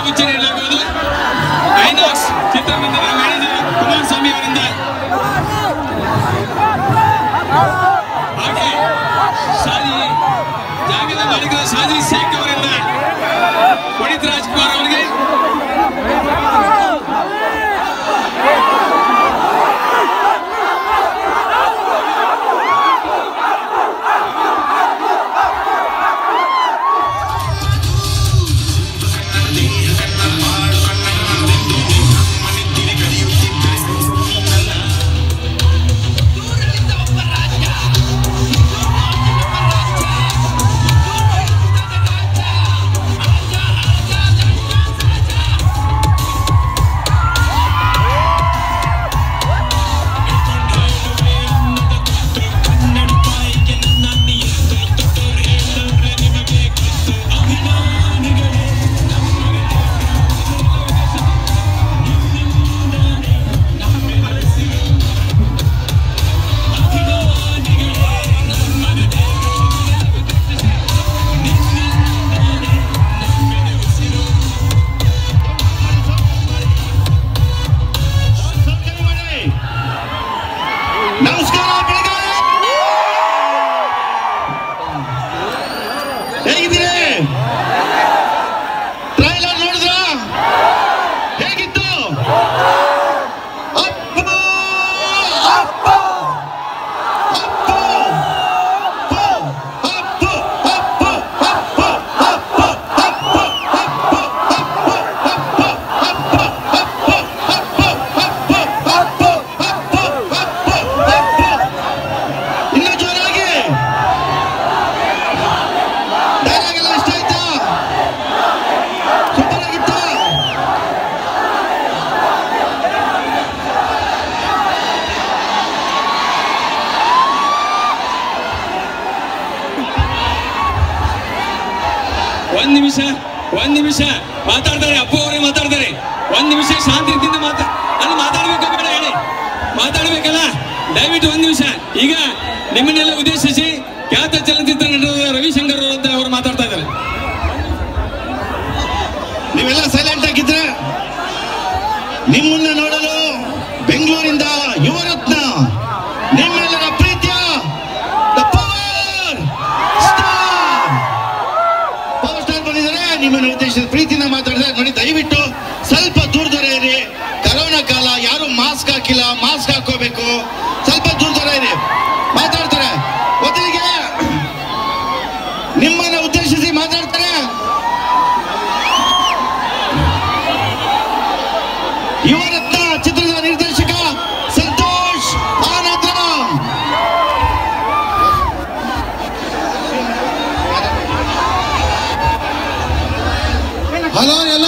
ಪುಷ್ಪಗುಚ್ಛ ನೀಡಲಾಗುವುದು ಐನಾಕ್ಸ್ ಚಿತ್ರಮಂದಿರ ಮ್ಯಾನೇಜರ್ ಕುಮಾರಸ್ವಾಮಿ ಅವರಿಂದ ಹಾಗೆ ಶಾದಿ ಜಾಗದ ಮಾಲೀಕರ ಶಾದಿ ಶೇಖ್ ಅವರಿಂದ ಪುನೀತ್ ರಾಜ್ಕುಮಾರ್ ಅವರಿಗೆ ನಮಸ್ಕಾರ ಬೆಳಗಾವಿ ಹೇಗಿದ್ದೀರಿ ಟ್ರೈಲರ್ ನೋಡಿದ್ರ ಹೇಗಿತ್ತು ಅಪ್ಪು ಅಪ್ಪು ಅಪ್ಪು ಅಪ್ಪು ಅಪ್ಪು ಅಪ್ಪು ಅಪ್ಪು ಅಪ್ಪು ಅಪ್ಪು ಅಪ್ಪು ಅಪ್ಪು ಇನ್ನು ಜೋರಾಗಿ ಡೈಲಾಗ್ ಎಲ್ಲ ಇಷ್ಟ ಆಯ್ತಾ ಸೂಪರ್ ಆಗಿತ್ತಾ ಒಂದ್ ನಿಮಿಷ ಒಂದ್ ನಿಮಿಷ ಮಾತಾಡ್ತಾರೆ ಅಪ್ಪು ಅವರೇ ಮಾತಾಡ್ತಾರೆ ಒಂದ್ ನಿಮಿಷ ಶಾಂತಿಯಿಂದ ಮಾತಾ ಅಲ್ಲಿ ಮಾತಾಡ್ಬೇಕು ಬೇಡ ಹೇಳಿ ಮಾತಾಡ್ಬೇಕಲ್ಲ ದಯವಿಟ್ಟು ಒಂದ್ ನಿಮಿಷ ಈಗ ನಿಮ್ಮನ್ನೆಲ್ಲ ಉದ್ದೇಶಿಸಿ ಖ್ಯಾತ ಚಲನಚಿತ್ರ ನಟರಾದ ರವಿಶಂಕರ್ ಅವರು ಅಂತ ಅವರು ಮಾತಾಡ್ತಾ ಇದ್ದಾರೆ ನೀವೆಲ್ಲ ಸೈಲೆಂಟ್ ಆಗಿದ್ರೆ ನಿಮ್ಮನ್ನ ನೋಡಲು ಬೆಂಗಳೂರಿಂದ ಯುವರತ್ನ ನಿಮ್ಮೆಲ್ಲರ ಪ್ರೀತಿಯ the power star power star ಬಂದಿದ್ದಾರೆ ನಿಮ್ಮನ್ನು ಉದ್ದೇಶಿಸಿದ ಪ್ರೀತಿನ ಮಾತಾಡಿದ್ರೆ ನೋಡಿ ದಯವಿಟ್ಟು ಸ್ವಲ್ಪ ದೂರ ದೂರ ಇರಿ ಕರೋನಾ ಕಾಲ ಯಾರು ಮಾಸ್ಕ್ ಹಾಕಿಲ್ಲ ಮಾಸ್ಕ್ ಹಾಕೋಬೇಕು ಸ್ವಲ್ಪ ದೂರ ದೂರ ಇರಿ ಮಾತಾಡ್ತಾರೆ ಮೊದಲಿಗೆ ನಿಮ್ಮನ್ನ ಉದ್ದೇಶಿಸಿ ಮಾತಾಡ್ತಾರೆ ಯುವರತ್ನ ಚಿತ್ರದ ನಿರ್ದೇಶಕ ಸಂತೋಷ್ ಆನಂದರಾಮ್ ಹಲೋ ಎಲ್ಲ